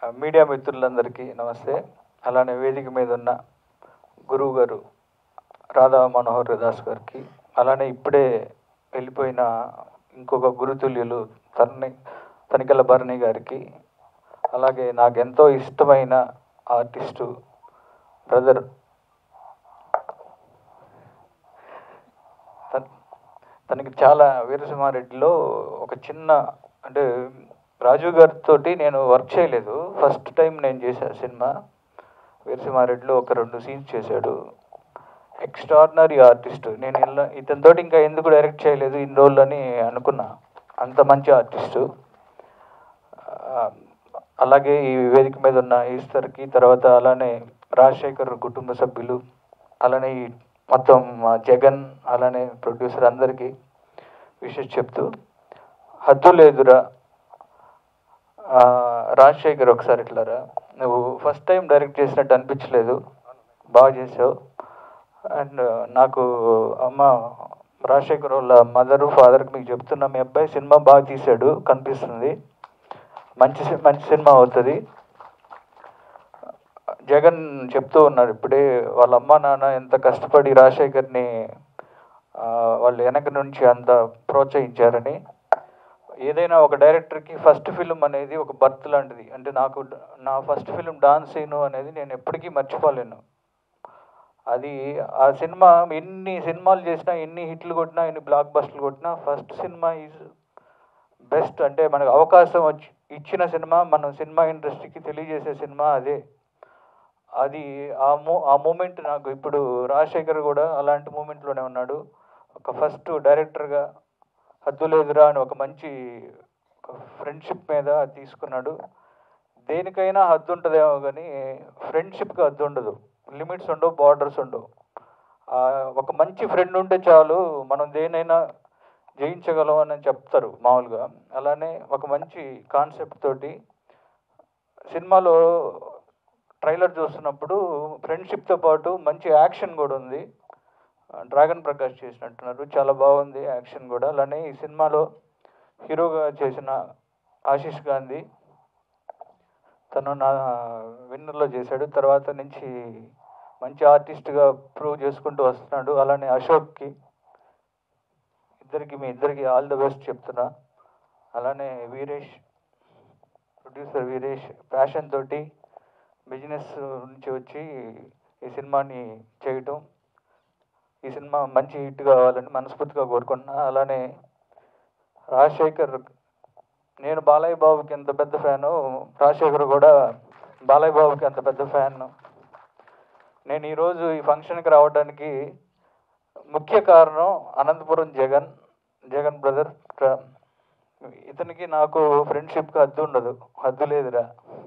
media మిత్రులందరికీ నమస్తే అలానే వేదిక మీద ఉన్న గురువు గారు రాధా మనోహర్ దాస్ గారికి అలానే ఇప్పుడే వెళ్ళిపోయిన ఇంకొక గురుతుల్యులు తరణి తనికెళ్ళ భరణి గారికి అలాగే నాకు ఎంతో ఇష్టమైన ఆర్టిస్టు బ్రదర్ తన్- తనకి చాలా వీరసింహారెడ్డిలో ఒక చిన్న అంటే రాజు గారితో నేను వర్క్ చేయలేదు ఫస్ట్ టైం నేను చేశా సినిమా వీరసింహారెడ్డిలో ఒక రెండు సీన్స్ చేశాడు ఎక్స్ట్రాడినరీ ఆర్టిస్ట్ నేను ఇలా ఇతనితో ఇంకా ఎందుకు డైరెక్ట్ చేయలేదు ఇన్ని రోజులు అని అనుకున్నా అంత మంచి ఆర్టిస్టు ఆ, అలాగే ఈ వేదిక మీద ఉన్న ఈశ్వర్కి తర్వాత అలానే రాజశేఖర్ కుటుంబ సభ్యులు అలానే ఈ మొత్తం మా జగన్ అలానే ప్రొడ్యూసర్ అందరికీ విషెస్ చెప్తూ హద్దు లేదురా ఆ, రాజశేఖర్ ఒకసారి ఇట్లారా నువ్వు ఫస్ట్ టైం డైరెక్ట్ చేసినట్టు అనిపించలేదు బాగా చేసావు అండ్ నాకు అమ్మ రాజశేఖర్ వాళ్ళ మదరు ఫాదర్కి మీకు చెప్తున్నా మీ అబ్బాయి సినిమా బాగా తీశాడు కనిపిస్తుంది మంచి సి- మంచి సినిమా అవుతుంది జగన్ చెప్తూ ఉన్నారు ఇప్పుడే వాళ్ళ అమ్మ నాన్న ఎంత కష్టపడి రాజశేఖర్ని ఆ, వాళ్ళు వెనక నుంచి అంత ప్రోత్సహించారని ఏదైనా ఒక డైరెక్టర్కి ఫస్ట్ ఫిల్మ్ అనేది ఒక బర్త్ లాంటిది అంటే నాకు డ- నా ఫస్ట్ ఫిల్మ్ డాన్స్ సీను అనేది నేను ఎప్పటికీ మర్చిపోలేను అది ఆ సినిమా ఎన్ని సినిమాలు చేసినా ఎన్ని హిట్లు కొట్టినా ఎన్ని బ్లాక్ బస్టర్లు కొట్టినా ఫస్ట్ సినిమా ఈజ్ బెస్ట్ అంటే మనకు అవకాశం వచ్చి ఇచ్చిన సినిమా మనం సినిమా ఇండస్ట్రీకి తెలియజేసే సినిమా అదే అది ఆ మూ ఆ మూమెంట్ నాకు ఇప్పుడు రాజశేఖర్ కూడా అలాంటి మూమెంట్లోనే ఉన్నాడు ఒక ఫస్ట్ డైరెక్టర్గా హద్దు లేదురా అని ఒక మంచి ఫ్రెండ్షిప్ మీద తీసుకున్నాడు దేనికైనా హద్దు ఉంటుందేమో కానీ ఫ్రెండ్షిప్కి హద్దు ఉండదు లిమిట్స్ ఉండవు బార్డర్స్ ఉండవు ఆ, ఒక మంచి ఫ్రెండ్ ఉంటే చాలు మనం దేనైనా జయించగలం అని చెప్తారు మామూలుగా అలానే ఒక మంచి కాన్సెప్ట్ తోటి సినిమాలో ట్రైలర్ చూస్తున్నప్పుడు ఫ్రెండ్షిప్తో పాటు మంచి యాక్షన్ కూడా ఉంది డ్రాగన్ ప్రకాష్ చేసినట్టున్నారు చాలా బాగుంది యాక్షన్ కూడా అలానే ఈ సినిమాలో హీరోగా చేసిన ఆశీష్ గాంధీ తను నా విన్నర్లో చేశాడు తర్వాత నుంచి మంచి ఆర్టిస్ట్గా ప్రూవ్ చేసుకుంటూ వస్తున్నాడు అలానే అశోక్కి ఇద్దరికి మీ ఇద్దరికి ఆల్ ద బెస్ట్ చెప్తున్నా అలానే వీరేష్ ప్రొడ్యూసర్ వీరేష్ ప్యాషన్ తోటి బిజినెస్ నుంచి వచ్చి ఈ సినిమాని చేయటం ఈ సినిమా మంచి హిట్ కావాలని మనస్ఫూర్తిగా కోరుకుంటున్నా అలానే రాజశేఖర్ నేను బాలయ్య బాబుకి ఎంత పెద్ద ఫ్యాను రాజశేఖర్ కూడా బాలయ్య బాబుకి అంత పెద్ద ఫ్యాన్ నేను ఈరోజు ఈ ఫంక్షన్కి రావడానికి ముఖ్య కారణం అనంతపురం జగన్ జగన్ బ్రదర్ ఇతనికి నాకు ఫ్రెండ్షిప్కి హద్దు ఉండదు హద్దు లేదురా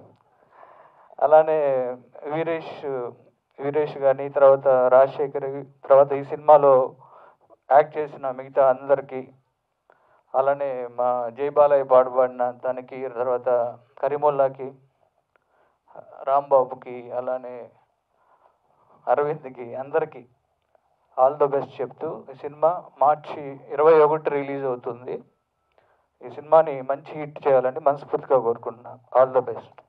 అలానే వీరేష్ వీరేష్ కానీ తర్వాత రాజశేఖర్ తర్వాత ఈ సినిమాలో యాక్ట్ చేసిన మిగతా అందరికీ అలానే మా జై బాలయ్య పాడుబడిన తనకి తర్వాత కరీముల్లాకి రాంబాబుకి అలానే అరవింద్కి అందరికీ ఆల్ ద బెస్ట్ చెప్తూ ఈ సినిమా మార్చి ఇరవై ఒకటి రిలీజ్ అవుతుంది ఈ సినిమాని మంచి హిట్ చేయాలని మనస్ఫూర్తిగా కోరుకుంటున్నాను ఆల్ ద బెస్ట్